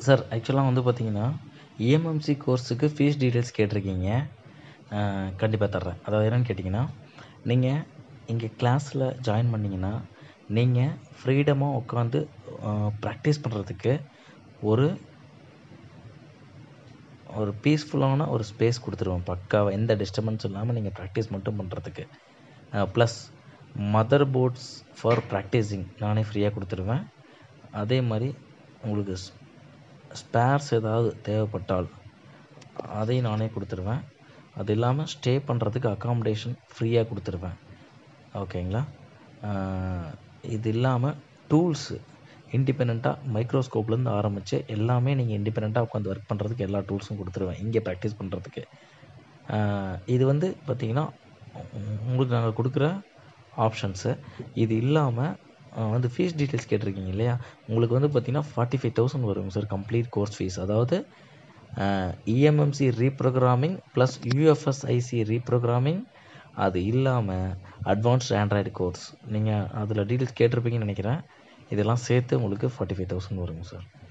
sir ஆக்சுவலாக வந்து பார்த்தீங்கன்னா இஎம்எம்சி கோர்ஸுக்கு ஃபீஸ் டீட்டெயில்ஸ் கேட்டிருக்கீங்க கண்டிப்பாக தர்றேன் அதாவது என்னென்னு கேட்டிங்கன்னா நீங்கள் இங்கே கிளாஸில் ஜாயின் பண்ணிங்கன்னா நீங்கள் ஃப்ரீடமாக உட்காந்து ப்ராக்டிஸ் பண்ணுறதுக்கு ஒரு ஒரு பீஸ்ஃபுல்லான ஒரு ஸ்பேஸ் கொடுத்துருவேன் பக்காவாக எந்த டிஸ்டர்பன்ஸும் இல்லாமல் நீங்கள் ப்ராக்டிஸ் மட்டும் பண்ணுறதுக்கு plus motherboards for practising நானே ஃப்ரீயாக கொடுத்துருவேன் அதே மாதிரி உங்களுக்கு ஸ்பேர்ஸ் ஏதாவது தேவைப்பட்டால் அதையும் நானே கொடுத்துருவேன் அது இல்லாமல் ஸ்டே பண்ணுறதுக்கு அக்காமடேஷன் ஃப்ரீயாக கொடுத்துருவேன் ஓகேங்களா இது இல்லாமல் டூல்ஸு இண்டிபெண்ட்டாக மைக்ரோஸ்கோப்லேருந்து ஆரம்பித்து எல்லாமே நீங்கள் இண்டிபெண்ட்டாக உட்காந்து ஒர்க் பண்ணுறதுக்கு எல்லா டூல்ஸும் கொடுத்துருவேன் இங்கே ப்ராக்டிஸ் பண்ணுறதுக்கு இது வந்து பார்த்திங்கன்னா உங்களுக்கு நாங்கள் கொடுக்குற ஆப்ஷன்ஸு இது இல்லாமல் வந்து ஃபீஸ் டீட்டெயில்ஸ் கேட்டிருக்கீங்க இல்லையா உங்களுக்கு வந்து பார்த்திங்கன்னா ஃபார்ட்டி ஃபைவ் தௌசண்ட் வரும் சார் கம்ப்ளீட் கோர்ஸ் ஃபீஸ் அதாவது EMMC reprogramming plus UFS IC reprogramming அது இல்லாமல் அட்வான்ஸ்ட் ஆண்ட்ராய்டு கோர்ஸ் நீங்கள் அதில் டீட்டெயில்ஸ் கேட்டிருப்பீங்கன்னு நினைக்கிறேன் இதெல்லாம் சேர்த்து உங்களுக்கு ஃபார்ட்டி ஃபைவ் தௌசண்ட் வருங்க சார்